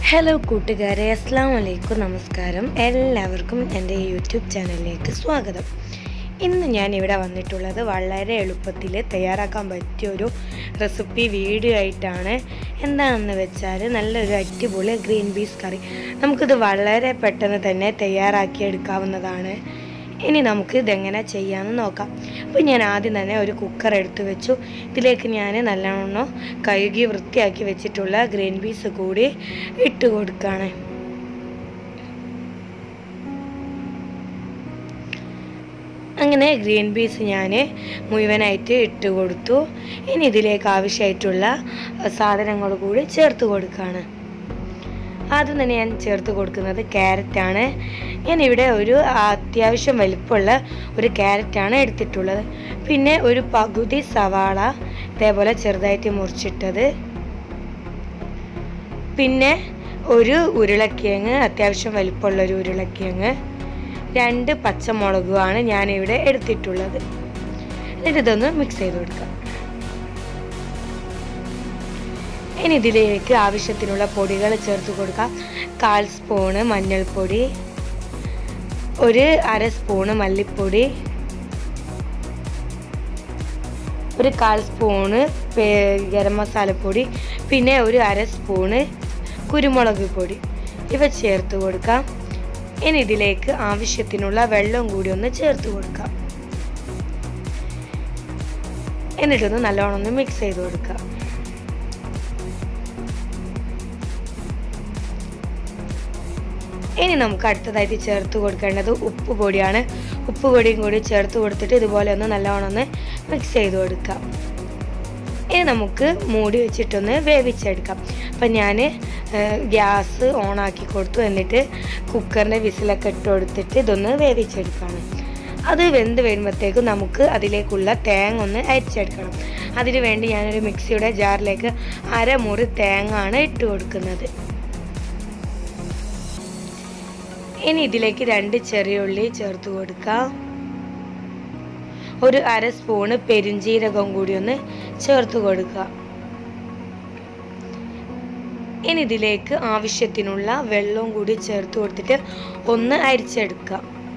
hello കൂട്ടുകാരെ അസ്സാം വലൈക്കും നമസ്കാരം എല്ലാവർക്കും എൻ്റെ യൂട്യൂബ് ചാനലിലേക്ക് സ്വാഗതം ഇന്ന് ഞാൻ ഇവിടെ വന്നിട്ടുള്ളത് വളരെ എളുപ്പത്തിൽ തയ്യാറാക്കാൻ പറ്റിയൊരു റെസിപ്പി വീഡിയോ ആയിട്ടാണ് എന്താണെന്ന് വെച്ചാൽ നല്ലൊരു അടിപൊളി ഗ്രീൻ പീസ് കറി നമുക്കിത് വളരെ പെട്ടെന്ന് തന്നെ തയ്യാറാക്കി എടുക്കാവുന്നതാണ് ഇനി നമുക്ക് ഇതെങ്ങനെ ചെയ്യാമെന്ന് നോക്കാം അപ്പോൾ ഞാൻ ആദ്യം തന്നെ ഒരു കുക്കർ എടുത്ത് വെച്ചു ഇതിലേക്ക് ഞാൻ നല്ലോണം കഴുകി വൃത്തിയാക്കി വെച്ചിട്ടുള്ള ഗ്രീൻ പീസ് കൂടി ഇട്ട് കൊടുക്കുകയാണ് അങ്ങനെ ഗ്രീൻ പീസ് ഞാൻ മുഴുവനായിട്ട് ഇട്ട് കൊടുത്തു ഇനി ഇതിലേക്ക് ആവശ്യമായിട്ടുള്ള സാധനങ്ങൾ കൂടി ചേർത്ത് കൊടുക്കുകയാണ് ആദ്യം തന്നെ ഞാൻ ചേർത്ത് കൊടുക്കുന്നത് ക്യാരറ്റാണ് ഞാനിവിടെ ഒരു അത്യാവശ്യം വലിപ്പമുള്ള ഒരു ക്യാരറ്റാണ് എടുത്തിട്ടുള്ളത് പിന്നെ ഒരു പകുതി സവാള ഇതേപോലെ ചെറുതായിട്ട് മുറിച്ചിട്ടത് പിന്നെ ഒരു ഉരുളക്കിഴങ്ങ് അത്യാവശ്യം വലിപ്പമുള്ള ഒരു ഉരുളക്കിഴങ്ങ് രണ്ട് പച്ചമുളകുമാണ് ഞാനിവിടെ എടുത്തിട്ടുള്ളത് എന്നിട്ട് ഇതൊന്ന് മിക്സ് ചെയ്ത് കൊടുക്കാം ഇനി ഇതിലേക്ക് ആവശ്യത്തിനുള്ള പൊടികൾ ചേർത്ത് കൊടുക്കാം കാൽ സ്പൂണ് മഞ്ഞൾപ്പൊടി ഒരു അര സ്പൂണ് മല്ലിപ്പൊടി ഒരു കാൽ സ്പൂണ് ഗരം മസാലപ്പൊടി പിന്നെ ഒരു അര സ്പൂണ് കുരുമുളക് പൊടി ഇവ ചേർത്ത് കൊടുക്കാം ഇനി ഇതിലേക്ക് ആവശ്യത്തിനുള്ള വെള്ളം കൂടി ഒന്ന് ചേർത്ത് കൊടുക്കാം എന്നിട്ടൊന്ന് നല്ലോണം ഒന്ന് മിക്സ് ചെയ്ത് കൊടുക്കാം ഇനി നമുക്ക് അടുത്തതായിട്ട് ചേർത്ത് കൊടുക്കേണ്ടത് ഉപ്പ് പൊടിയാണ് ഉപ്പ് പൊടിയും കൂടി ചേർത്ത് കൊടുത്തിട്ട് ഇതുപോലെ ഒന്ന് നല്ലവണ്ണം ഒന്ന് മിക്സ് ചെയ്ത് കൊടുക്കാം ഇനി നമുക്ക് മൂടി വെച്ചിട്ടൊന്ന് വേവിച്ചെടുക്കാം അപ്പം ഞാൻ ഗ്യാസ് ഓണാക്കി കൊടുത്തു എന്നിട്ട് കുക്കറിൻ്റെ വിസിലൊക്കെ ഇട്ട് കൊടുത്തിട്ട് ഇതൊന്ന് വേവിച്ചെടുക്കുകയാണ് അത് വെന്ത് വരുമ്പോഴത്തേക്കും നമുക്ക് അതിലേക്കുള്ള തേങ്ങ ഒന്ന് അരിച്ചെടുക്കണം അതിന് വേണ്ടി ഞാനൊരു മിക്സിയുടെ ജാറിലേക്ക് അരമുറി തേങ്ങ ആണ് ഇട്ട് കൊടുക്കുന്നത് ഇനി ഇതിലേക്ക് രണ്ട് ചെറിയ ഉള്ളി ചേർത്ത് കൊടുക്കാം ഒരു അര സ്പൂണ് പെരിഞ്ചീരകം കൂടി ഒന്ന് ചേർത്ത് കൊടുക്കുക ഇനി ഇതിലേക്ക് ആവശ്യത്തിനുള്ള വെള്ളവും കൂടി ചേർത്ത് കൊടുത്തിട്ട് ഒന്ന് അരിച്ചെടുക്കുക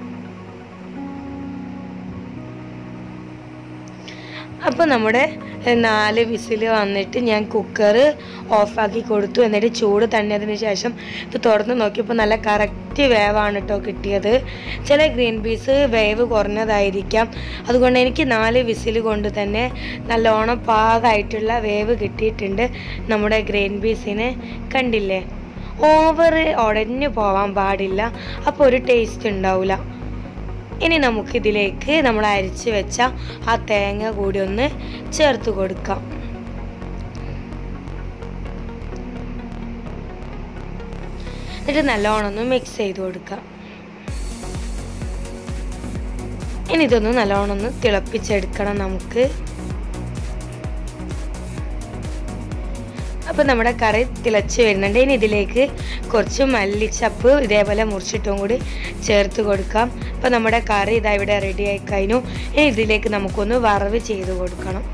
അപ്പോൾ നമ്മുടെ നാല് വിസിൽ വന്നിട്ട് ഞാൻ കുക്കർ ഓഫാക്കി കൊടുത്തു എന്നിട്ട് ചൂട് തണ്ണിയതിന് ശേഷം ഇത് തുറന്ന് നോക്കിയപ്പോൾ നല്ല കറക്റ്റ് വേവാണ് കേട്ടോ കിട്ടിയത് ചില ഗ്രീൻ പീസ് വേവ് കുറഞ്ഞതായിരിക്കാം അതുകൊണ്ട് എനിക്ക് നാല് വിസിൽ കൊണ്ട് തന്നെ നല്ലോണം പാകമായിട്ടുള്ള വേവ് കിട്ടിയിട്ടുണ്ട് നമ്മുടെ ഗ്രീൻ പീസിന് കണ്ടില്ലേ ഓവർ ഉടഞ്ഞു പോവാൻ പാടില്ല അപ്പോൾ ഒരു ടേസ്റ്റ് ഉണ്ടാവില്ല ഇനി നമുക്കിതിലേക്ക് നമ്മൾ അരിച്ച് വെച്ച ആ തേങ്ങ കൂടി ഒന്ന് ചേർത്ത് കൊടുക്കാം എന്നിട്ട് നല്ലോണം ഒന്ന് മിക്സ് ചെയ്ത് കൊടുക്കാം ഇനി ഇതൊന്ന് നല്ലോണം ഒന്ന് തിളപ്പിച്ചെടുക്കണം നമുക്ക് അപ്പോൾ നമ്മുടെ കറി തിളച്ച് വരുന്നുണ്ട് ഇനി ഇതിലേക്ക് കുറച്ച് മല്ലിച്ചപ്പ് ഇതേപോലെ മുറിച്ചിട്ടും കൂടി ചേർത്ത് കൊടുക്കാം അപ്പോൾ നമ്മുടെ കറി ഇതാ ഇവിടെ റെഡി ആയി കഴിഞ്ഞു ഇനി ഇതിലേക്ക് നമുക്കൊന്ന് വറവ് ചെയ്ത് കൊടുക്കണം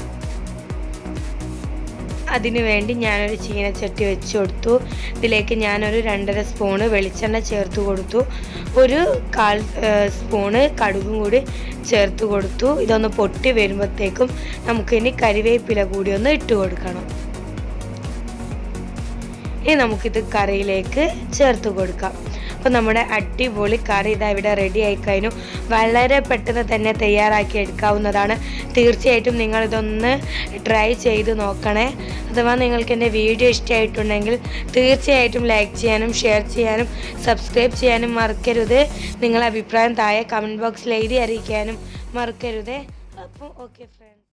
അതിനു വേണ്ടി ഞാനൊരു ചീനച്ചട്ടി വെച്ച് കൊടുത്തു ഇതിലേക്ക് ഞാനൊരു രണ്ടര സ്പൂണ് വെളിച്ചെണ്ണ ചേർത്ത് കൊടുത്തു ഒരു കാൽ സ്പൂണ് കടുകും കൂടി ചേർത്ത് കൊടുത്തു ഇതൊന്ന് പൊട്ടി വരുമ്പോഴത്തേക്കും നമുക്കിനി കരിവേപ്പില കൂടി ഒന്ന് ഇട്ട് കൊടുക്കണം ഇനി നമുക്കിത് കറിയിലേക്ക് ചേർത്ത് കൊടുക്കാം അപ്പോൾ നമ്മുടെ അടിപൊളി കറി ഇതാ ഇവിടെ റെഡി ആയി കഴിഞ്ഞു വളരെ പെട്ടെന്ന് തന്നെ തയ്യാറാക്കി എടുക്കാവുന്നതാണ് തീർച്ചയായിട്ടും നിങ്ങൾ ഇതൊന്ന് ട്രൈ ചെയ്ത് നോക്കണേ അഥവാ നിങ്ങൾക്ക് എൻ്റെ വീഡിയോ ഇഷ്ടമായിട്ടുണ്ടെങ്കിൽ തീർച്ചയായിട്ടും ലൈക്ക് ചെയ്യാനും ഷെയർ ചെയ്യാനും സബ്സ്ക്രൈബ് ചെയ്യാനും മറക്കരുത് നിങ്ങളുടെ അഭിപ്രായം താഴെ കമൻറ്റ് ബോക്സിൽ എഴുതി അറിയിക്കാനും മറക്കരുത് അപ്പോൾ ഓക്കെ ഫ്രണ്ട്സ്